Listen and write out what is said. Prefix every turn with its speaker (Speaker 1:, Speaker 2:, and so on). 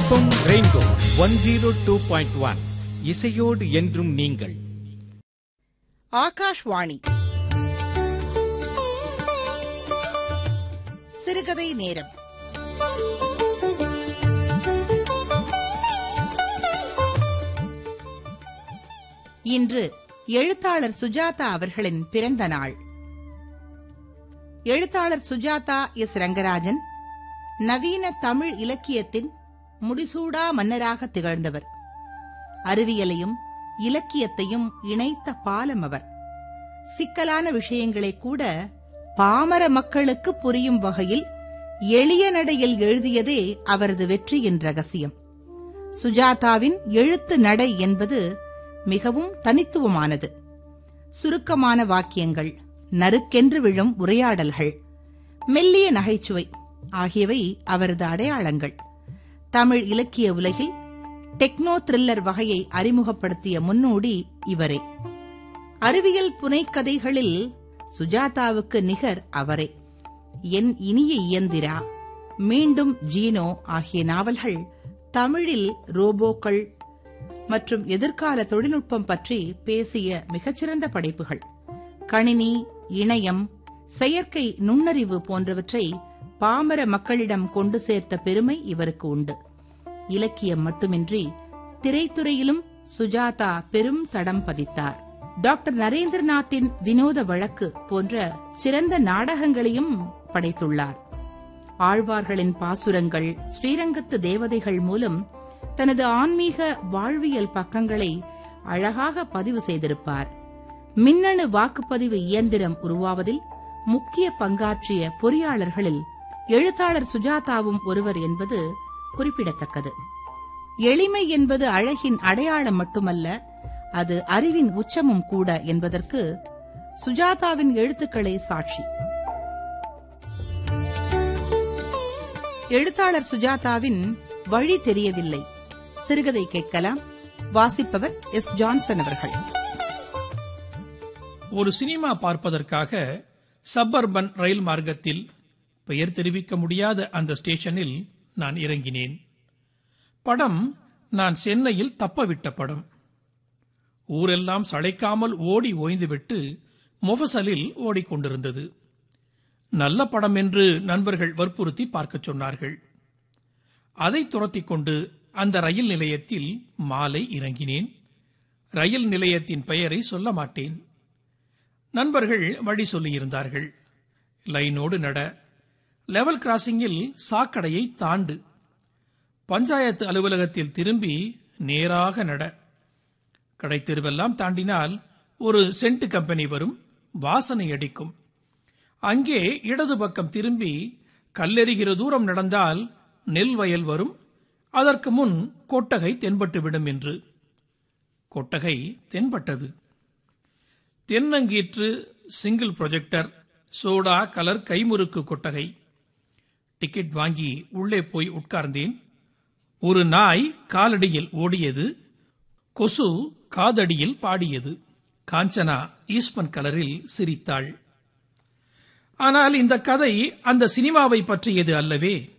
Speaker 1: FM rainbow one zero two point one இசையோடு என்றும் நீங்கள்
Speaker 2: ஆகாஷ்வாணி சிறுகதை நேரம் இன்று எழுத்தாளர் சுஜாதா அவர்களின் பிறந்த நாள் எழுத்தாளர் சுஜாதா எஸ் ரங்கராஜன் நவீன தமிழ் இலக்கியத்தின் முடிசூடா மன்னராக திகழ்ந்தவர் அறிவியலையும் இலக்கியத்தையும் இணைத்த பாலம் அவர் சிக்கலான விஷயங்களை கூட பாமர மக்களுக்கு புரியும் வகையில் எளிய நடையில் எழுதியதே அவரது வெற்றியின் ரகசியம் சுஜாதாவின் எழுத்து நடை என்பது மிகவும் தனித்துவமானது சுருக்கமான வாக்கியங்கள் நறுக்கென்று விழும் உரையாடல்கள் மெல்லிய நகைச்சுவை ஆகியவை அவரது அடையாளங்கள் தமிழ் இலக்கிய உலகில் டெக்னோ த்ரில்லர் வகையை அறிமுகப்படுத்திய முன்னோடி இவரே அறிவியல் புனைக்கதைகளில் சுஜாதாவுக்கு நிகர் அவரே என் இனிய இயந்திரா மீண்டும் ஜீனோ ஆகிய நாவல்கள் தமிழில் ரோபோக்கள் மற்றும் எதிர்கால தொழில்நுட்பம் பற்றி பேசிய மிகச்சிறந்த படைப்புகள் கணினி இணையம் செயற்கை நுண்ணறிவு போன்றவற்றை பாமர மக்களிடம் கொண்டு சேர்த்த பெருமை இவருக்கு உண்டு இலக்கியம் மட்டுமின்றி திரைத்துறையிலும் சுஜாதா பெரும் தடம் பதித்தார் டாக்டர் நரேந்திரநாத்தின் வினோத வழக்கு போன்ற சிறந்த நாடகங்களையும் படைத்துள்ளார் ஆழ்வார்களின் பாசுரங்கள் ஸ்ரீரங்கத்து தேவதைகள் மூலம் தனது ஆன்மீக வாழ்வியல் பக்கங்களை அழகாக பதிவு செய்திருப்பார் மின்னணு வாக்குப்பதிவு இயந்திரம் உருவாவதில் முக்கிய பங்காற்றிய பொறியாளர்களில் எழுத்தாளர் சுஜாதாவும் ஒருவர் என்பது குறிப்பிடத்தக்கது எளிமை என்பது அழகின் அடையாளம் மட்டுமல்ல அது அறிவின் உச்சமும் கூட என்பதற்கு சுஜாதாவின் எழுத்துக்களே சாட்சி எழுத்தாளர் சுஜாதாவின் வழி தெரியவில்லை சிறுகதை கேட்கலாம் வாசிப்பவர் எஸ் ஜான்சன் அவர்கள்
Speaker 3: ஒரு சினிமா பார்ப்பதற்காக சப்பர்பன் ரயில் மார்க்கத்தில் பெயர் தெரிவிக்க முடியாத அந்த ஸ்டேஷனில் நான் இறங்கினேன் படம் நான் சென்னையில் தப்பவிட்ட படம் ஊரெல்லாம் சளைக்காமல் ஓடி ஓய்ந்துவிட்டு மொஃபசலில் ஓடிக்கொண்டிருந்தது நல்ல படம் என்று நண்பர்கள் வற்புறுத்தி பார்க்கச் சொன்னார்கள் அதை துரத்திக் கொண்டு அந்த ரயில் நிலையத்தில் மாலை இறங்கினேன் ரயில் நிலையத்தின் பெயரை சொல்ல மாட்டேன் நண்பர்கள் வழி சொல்லியிருந்தார்கள் லைனோடு நட லெவல் கிராசிங்கில் சாக்கடையை தாண்டு பஞ்சாயத்து அலுவலகத்தில் திரும்பி நேராக நட கடைத்தெருவெல்லாம் தாண்டினால் ஒரு சென்ட் கம்பெனி வரும் வாசனை அடிக்கும் அங்கே இடது பக்கம் திரும்பி கல்லெறிகிற தூரம் நடந்தால் நெல் வயல் வரும் அதற்கு முன் கொட்டகை தென்பட்டுவிடும் என்று கொட்டகை தென்பட்டது தென்னங்கீற்று சிங்கிள் ப்ரொஜெக்டர் சோடா கலர் கைமுறுக்கு கொட்டகை டிக்கெட் வாங்கி உள்ளே போய் உட்கார்ந்தேன் ஒரு நாய் காலடியில் ஓடியது கொசு காதடியில் பாடியது காஞ்சனா ஈஸ்மன் கலரில் சிரித்தாள் ஆனால் இந்த கதை அந்த சினிமாவை பற்றியது அல்லவே